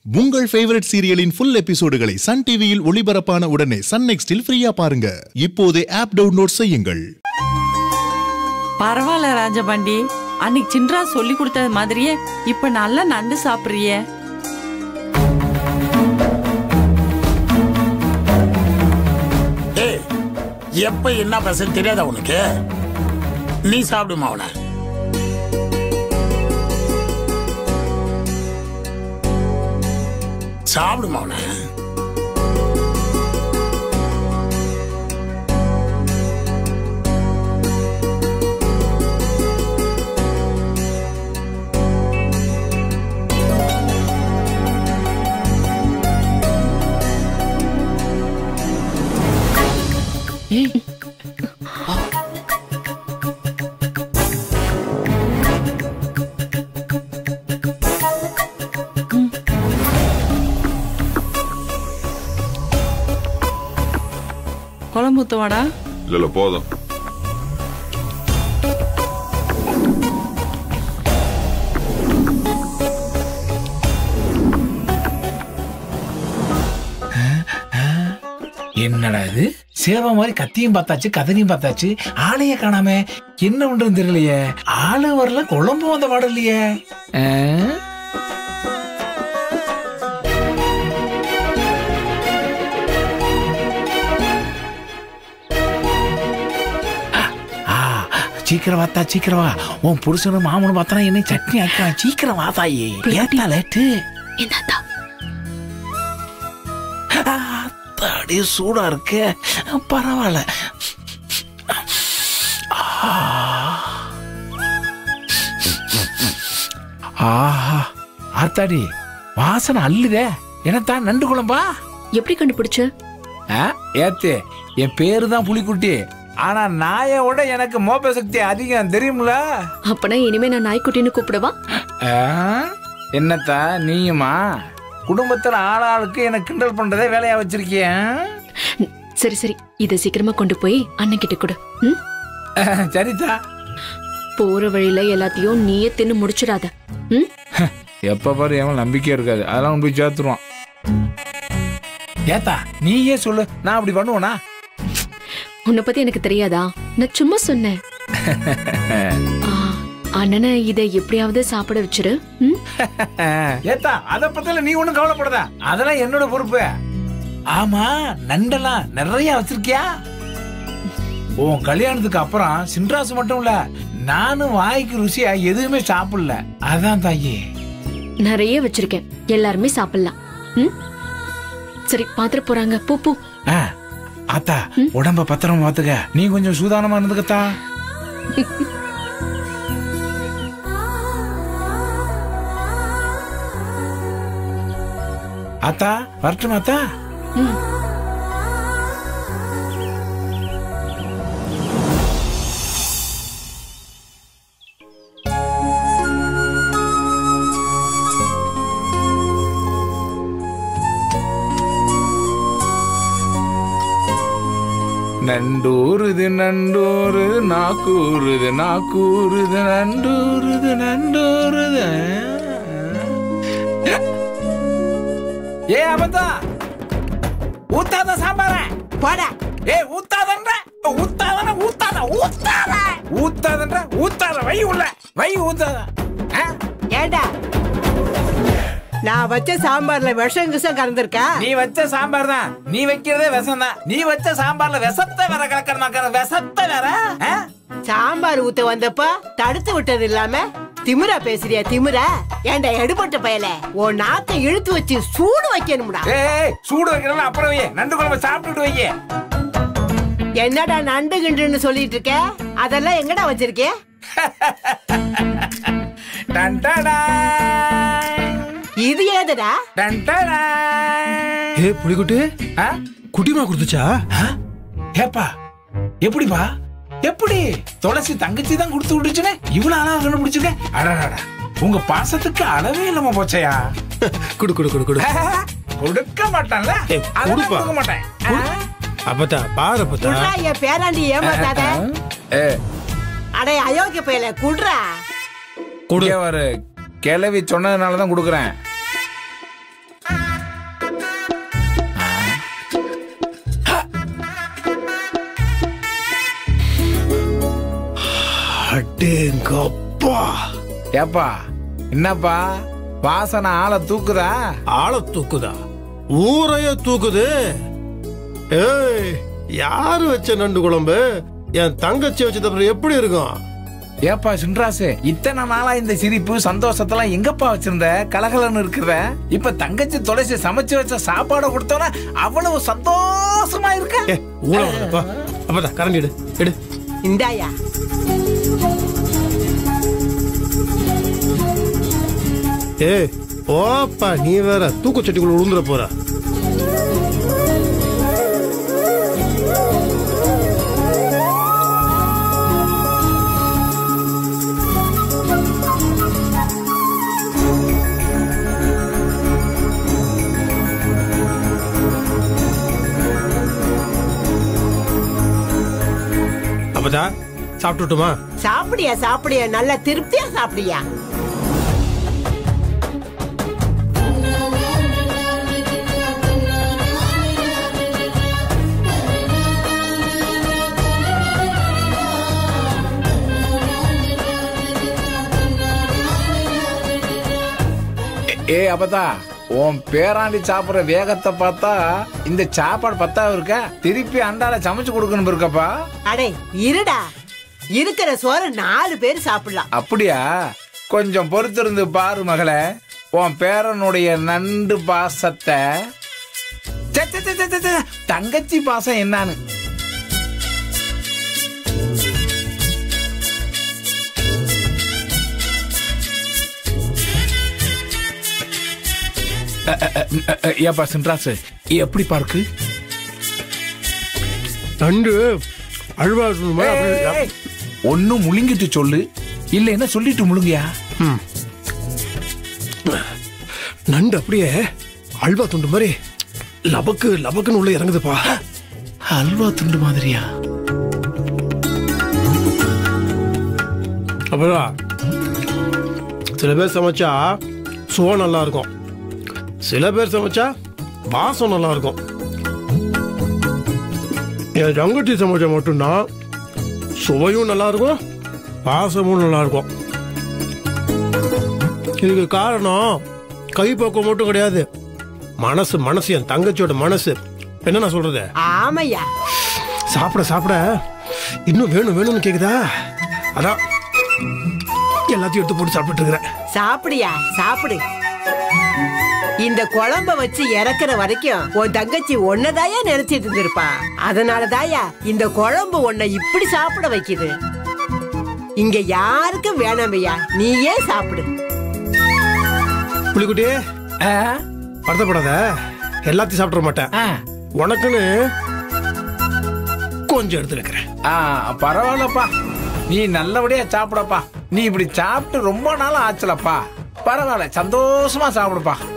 உங்கள் ஃபேவரட் சீரியலின் ஃபுல் எபிசோடுகளை சன் டிவியில் ஒளிபரப்பான உடனே சன் நெக்ஸ்டில் ஃப்ரீயா பாருங்க இப்போதே ஆப் டவுன்லோட் செய்யுங்கள் பரவாயில்ல ராஜபாண்டி அன்னைக்கு சின்ரா சொல்லி கொடுத்தது மாதிரியே இப்ப நல்லா நண்டு சாப்பிடுறிய ஏய் எப்ப என்ன பசங்க தெரியாதா உனக்கு நீ சாப்பிடுமா அவனை சாப்பிடுமா அவனை குழம்பு ஊத்துவாடா இல்ல இல்ல போதும் என்னடா இது சேவ மாதிரி கத்தியும் பார்த்தாச்சு கதனையும் பார்த்தாச்சு ஆளையே காணாம என்ன பண்றது தெரியலையே ஆளு வரல குழம்பு வந்த பாடம் இல்லையே ஆ? ஆ, சீக்கிரம் வாத்தா சீக்கிரம் வா உன் புருஷனும் மாமனும் பார்த்தா என்னை சட்னி ஆக்கலாம் சீக்கிரம் வா தாயே ஏத்தா லேட்டு என்னத்தா அடி சூடா இருக்கு பரவாயில்ல ஆஹா ஆத்தாடி வாசனை அள்ளுதே என்னத்தான் நண்டு குழம்பா எப்படி கண்டுபிடிச்ச ஆ, ஏத்து என் பேரு தான் புலிக்குட்டி ஆனா நாயோட எனக்கு மோப்ப சக்தி அதிகம் தெரியும்ல அப்பனா இனிமே நான் நாய்க்குட்டின்னு கூப்பிடவா ஆ, என்னத்தா நீயுமா குடும்பத்துல ஆளாளுக்கு எனக்கு கிண்டல் பண்றதே வேலையா வச்சிருக்கிய ம், சரி சரி இதை சீக்கிரமா கொண்டு போய் அண்ணன் கிட்ட கொடு ம்? சரிதா போற வழியில எல்லாத்தையும் நீயே தின்னு முடிச்சிடாத ம்? எப்ப பாரு எவன் நம்பிக்கையா இருக்காது அதெல்லாம் போய் சேர்த்துருவான் ஏத்தா நீயே சொல்லு நான் அப்படி பண்ணுவேனா உன்னை பத்தி எனக்கு தெரியாதா நான் சும்மா சொன்னேன் ஆ, அண்ணனை இதை எப்படியாவது சாப்பிட வச்சிரு ம்? ஏத்தா அத பத்தில நீ ஒண்ணும் கவலைப்படாத அதெல்லாம் என்னோட பொறுப்பு ஆமா நண்டெல்லாம் நிறைய வச்சிருக்கியா உன் கல்யாணத்துக்கு அப்புறம் சின்ராசு மட்டும் இல்ல நானும் வாய்க்கு ருசியா எதுவுமே சாப்பிடல அதான் தாயி நிறைய வச்சிருக்கேன் எல்லாருமே சாப்பிடலாம் ம்? சரி பாத்திர போறாங்க போ போ ஆ, ஆத்தா உடம்ப பத்திரமா பாத்துக்க நீ கொஞ்சம் சூதானமா இருந்துக்கத்தா ஆத்தா வரட்டும் ஆத்தா நண்டூருது நண்டூருது நாக்கூறுது நாக்கூறுது நண்டூருது நண்டூருது ஏ அபத்தா ஊத்தாத சாம்பார போட ஏ ஊத்தாதன்ற ஊத்தாதன ஊத்தாத ஊத்தாத ஊத்தாதன்ற ஊத்தாத வை உள்ள வை ஊத்தாத ஆ? ஏண்டா நான் வச்ச சாம்பார்ல விஷம் கிசம் கலந்துருக்கா நீ வச்ச சாம்பார் தான் நீ வைக்கிறதே விஷம் தான் நீ வச்ச சாம்பார்ல விஷத்தை வேற கலக்கற விஷத்தை வேற ஆ? சாம்பார் ஊத்த வந்தப்ப தடுத்து விட்டது இல்லாம திமிரா பேசுறியா திமிரா ஏண்டா எடுபட்ட பயல உன் நாக்கை இழுத்து வச்சு சூடு வைக்கணும்டா ஏய் சூடு வைக்கிறவங்க அப்புறம் வை நண்டு குழம்பு சாப்பிட்டுட்டு வை என்னடா நண்டு கிண்டுன்னு சொல்லிட்டு இருக்க அதெல்லாம் எங்கடா வச்சிருக்கே டன் டடாய். இது ஏதுடா டன் டடாய். ஏ புலிக்குட்டி ஆ? குட்டிமா கொடுத்துச்சா ஆ? ஏப்பா எப்படிப்பா எப்படி துளசி தங்கச்சி தான் கொடுத்து விட்டுச்சுன்னு இவ்வளவு அழகா கண்டுபிடிச்சிருக்க அடடா உங்க பாசத்துக்கு அளவே இல்லாம போச்சையா குடு குடு குடு குடு கொடுக்க மாட்டான்ல ஏய், அதெல்லாம் கொடுப்பா. கொடுக்க மாட்டேன் ஆ? அப்பத்தா பாரு அப்பத்தா குட்ரா என் பேராண்டி ஏமாத்தாத ஏ, அடே அயோக்கிய பயல குட்ரா கொடு இங்க ஒரு கிளவி சொன்னதுனால தான் கொடுக்குறேன் எங்க அப்பா ஏப்பா என்னப்பா வாசனை ஆளை தூக்குதா ஆளை தூக்குதா ஊரைய தூக்குது ஏய் யாரு வச்ச நண்டு குழம்பு என் தங்கச்சி வச்சது அப்புறம் எப்படி இருக்கும் ஏப்பா சின்ராசு இத்தனை நாளா இந்த சிரிப்பு சந்தோஷத்தெல்லாம் எங்கப்பா வச்சிருந்த கலகலன்னு இருக்கிற இப்ப தங்கச்சி தொலைச்சி சமைச்சு வச்ச சாப்பாடை கொடுத்தோன்னா அவ்வளவு சந்தோஷமா இருக்க ஏ ஊழ வரப்பா அப்பதான் கரண்டி எடு எடு இந்தாயா ஏய் ஓப்பா நீ வேற தூக்குச்சட்டிக்குள்ள உளுந்துற போற அப்பதா சாப்பிட்டுட்டுமா சாப்பிடியா சாப்பிடியா நல்லா திருப்தியா சாப்பிடியா ஏ அப்பதா உன் பேராண்டி சாப்பிடுற வேகத்தை பார்த்தா இந்த சாப்பாடு பத்தா இருக்க திருப்பி அண்டால சமைச்சு கொடுக்கணும் இருக்கப்பா அடே இருடா இருக்கிற சோறு நாலு பேர் சாப்பிடலாம் அப்படியா கொஞ்சம் பொறுத்திருந்து பாரு மகளே உன் பேரனுடைய நண்டு பாசத்தை ச்சே, ச்சே, ச்சே, ச்சே, ச்சே, ச்சே, தங்கச்சி பாசம் என்னன்னு அ, அ, அ, அ, ஏப்பா சின்ராசு எப்படி பார்க்கு நண்டு அழுவா இருக்கணுமா? ஒன்னு முழுங்கிட்டு சொல்லு இல்லைன்னா சொல்லிட்டு முழுங்கியா நண்டு அப்படியே அல்வா துண்டு மாதிரி லபக்கு லபக்குன்னு உள்ள இறங்குதுப்பா அல்வா துண்டு மாதிரியா அப்புறம் சில பேர் சமைச்சா சுவை நல்லா இருக்கும் சில பேர் சமைச்சா வாசம் நல்லா இருக்கும் என் தங்கச்சி சமைச்சா மட்டும்தான் சுவையும் நல்லா இருக்கும் வாசமும் நல்லா இருக்கும் இதுக்கு காரணம் கைப்பக்குவம் மட்டும் கிடையாது மனசு மனசு என் தங்கச்சியோட மனசு என்ன நான் சொல்றது ஆமையா சாப்பிட சாப்பிட இன்னும் வேணும் வேணும்னு கேக்குதா அதான் எல்லாத்தையும் எடுத்து போட்டு சாப்பிட்டு இருக்கிறேன் சாப்பிடியா சாப்பிடு இந்த குழம்ப வச்சு இறக்குற வரைக்கும் உன் தங்கச்சி ஒன்னதாயா நினைச்சிட்டு இருந்திருப்பா அதனாலதாயா இந்த குழம்பு உன்னை இப்படி சாப்பிட வைக்குது இங்க யாருக்கும் வேணாமையா நீயே சாப்பிடு புலிக்குட்டி ஆ? வருத்தப்படாத எல்லாத்தையும் சாப்பிட மாட்டேன் ஆ. உனக்குன்னு கொஞ்சம் எடுத்து வைக்கிறேன் ஆ, பரவாயில்லப்பா நீ நல்லபடியா சாப்பிடப்பா நீ இப்படி சாப்பிட்டு ரொம்ப நாள் ஆச்சுலப்பா பரவாயில்ல சந்தோஷமா சாப்பிடுப்பா